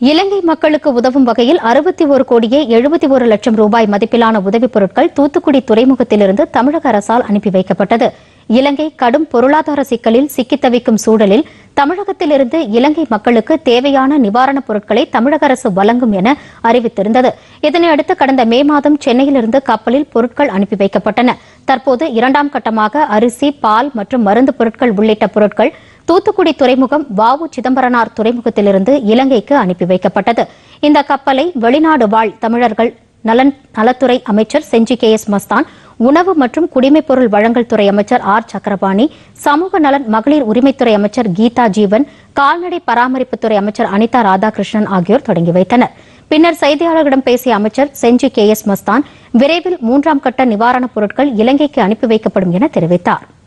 இலங்கை மக்களுக்கு உதவும் வகையில் அறுபத்தி ஒரு கோடியே எழுபத்தி ஒரு லட்சம் ரூபாய் மதிப்பிலான உதவிப் பொருட்கள் தூத்துக்குடி துறைமுகத்திலிருந்து தமிழக அரசால் அனுப்பி வைக்கப்பட்டது இலங்கை கடும் பொருளாதார சிக்கலில் சிக்கித் தவிக்கும் சூழலில் தமிழகத்திலிருந்து இலங்கை மக்களுக்கு தேவையான நிவாரணப் பொருட்களை தமிழக அரசு வழங்கும் என அறிவித்திருந்தது இதனையடுத்து கடந்த மே மாதம் சென்னையிலிருந்து கப்பலில் பொருட்கள் அனுப்பி வைக்கப்பட்டன தற்போது இரண்டாம் கட்டமாக அரிசி பால் மற்றும் மருந்து பொருட்கள் உள்ளிட்ட பொருட்கள் தூத்துக்குடி துறைமுகம் வாவு சிதம்பரனார் துறைமுகத்திலிருந்து இலங்கைக்கு அனுப்பி வைக்கப்பட்டது இந்த கப்பலை வெளிநாடு வாழ் தமிழர்கள் நலன் நலத்துறை அமைச்சர் செஞ்சி கே எஸ் மஸ்தான் உணவு மற்றும் குடிமைப் பொருள் வழங்கல் துறை அமைச்சர் ஆர் சக்கரபாணி சமூக நலன் மகளிர் உரிமைத்துறை அமைச்சர் கீதா ஜீவன் கால்நடை பராமரிப்புத்துறை அமைச்சர் அனிதா ராதாகிருஷ்ணன் ஆகியோர் தொடங்கி வைத்தனர் பின்னர் செய்தியாளர்களிடம் பேசிய அமைச்சர் செஞ்சி கே எஸ் மஸ்தான் விரைவில் மூன்றாம் கட்ட நிவாரணப் பொருட்கள் இலங்கைக்கு அனுப்பி வைக்கப்படும் என தெரிவித்தாா்